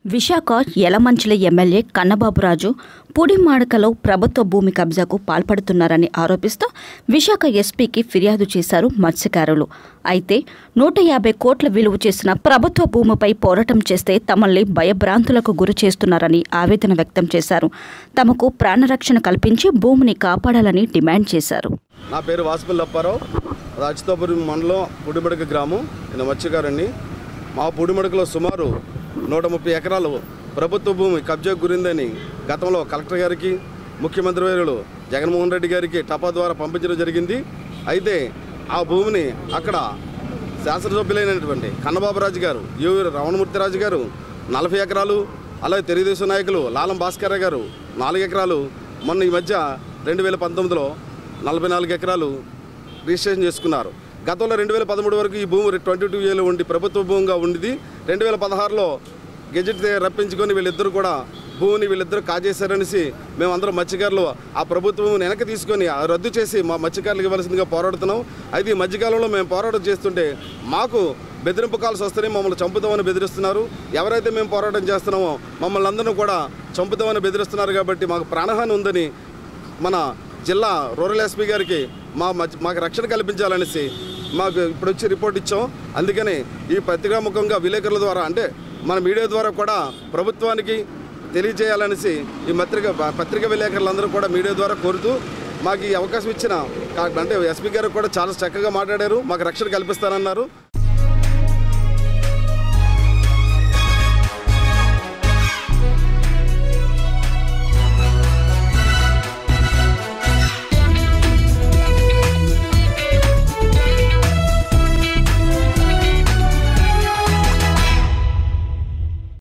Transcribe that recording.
Visakha Yelamanchili MLA Kannababu Raju పూడిమాడకలో ప్రభుత్వ భూమి కబ్జాకు పాల్పడుతున్నారని ఆరోపిస్తూ విశాఖ ఎస్పీకి ఫిర్యాదు చేశారు మత్స్యకారులు అయితే నూట యాభై కోట్ల విలువ చేసిన ప్రభుత్వ భూమిపై పోరాటం చేస్తే తమల్ని భయభ్రాంతులకు గురి చేస్తున్నారని ఆవేదన వ్యక్తం చేశారు తమకు ప్రాణరక్షణ కల్పించి భూమిని కాపాడాలని డిమాండ్ చేశారు నా పేరు వాసుపల్లి అప్పారావు రాజతోపురం మండలం పుడిమడక గ్రామం నేను మత్స్యకారుణ్ణి మా పుడిమడకలో సుమారు నూట ముప్పై ఎకరాలు ప్రభుత్వ భూమి కబ్జాకు గురిందని గతంలో కలెక్టర్ గారికి ముఖ్యమంత్రి వర్యులు జగన్మోహన్ రెడ్డి గారికి టపా ద్వారా పంపించడం జరిగింది అయితే ఆ భూమిని అక్కడ శాసనసభ్యులైనటువంటి కన్నబాబురాజు గారు యువి రమణమూర్తిరాజు గారు నలభై ఎకరాలు అలాగే తెలుగుదేశం నాయకులు లాలం భాస్కర్ గారు నాలుగు ఎకరాలు మొన్న ఈ మధ్య రెండు వేల పంతొమ్మిదిలో నలభై నాలుగు ఎకరాలు రిజిస్ట్రేషన్ చేసుకున్నారు గతంలో రెండు వేల పదమూడు వరకు ఈ భూమి ట్వంటీ టూ ఏలో ఉండి ప్రభుత్వ భూమిగా ఉండింది రెండు వేల పదహారులో గెజెట్ రప్పించుకొని వీళ్ళిద్దరు కూడా భూమిని వీళ్ళిద్దరు కాజేశారనేసి మేమందరం మత్స్యకారులు ఆ ప్రభుత్వం వెనక్కి తీసుకొని ఆ రద్దు చేసి మా మత్స్యకారులకు ఇవ్వాల్సిందిగా పోరాడుతున్నాం అయితే ఈ మధ్యకాలంలో మేము పోరాటం చేస్తుంటే మాకు బెదిరింపు కాల్స్ వస్తేనే మమ్మల్ని చంపుతామని బెదిరిస్తున్నారు ఎవరైతే మేము పోరాటం చేస్తున్నామో మమ్మల్ని అందరినీ కూడా చంపుతామని బెదిరిస్తున్నారు కాబట్టి మాకు ప్రాణహాని ఉందని మన జిల్లా రూరల్ ఎస్పీ గారికి మా మధ్య- మాకు రక్షణ కల్పించాలనేసి మాకు ఇప్పుడు వచ్చి రిపోర్ట్ ఇచ్చాం అందుకని ఈ పత్రికాముఖంగా విలేకరుల ద్వారా అంటే మన మీడియా ద్వారా కూడా ప్రభుత్వానికి తెలియజేయాలనేసి ఈ పత్రిక పత్రిక విలేకరులందరూ కూడా మీడియా ద్వారా కోరుతూ మాకు ఈ అవకాశం ఇచ్చిన కా- అంటే ఎస్పీ గారు కూడా చాలా చక్కగా మాట్లాడారు మాకు రక్షణ కల్పిస్తానన్నారు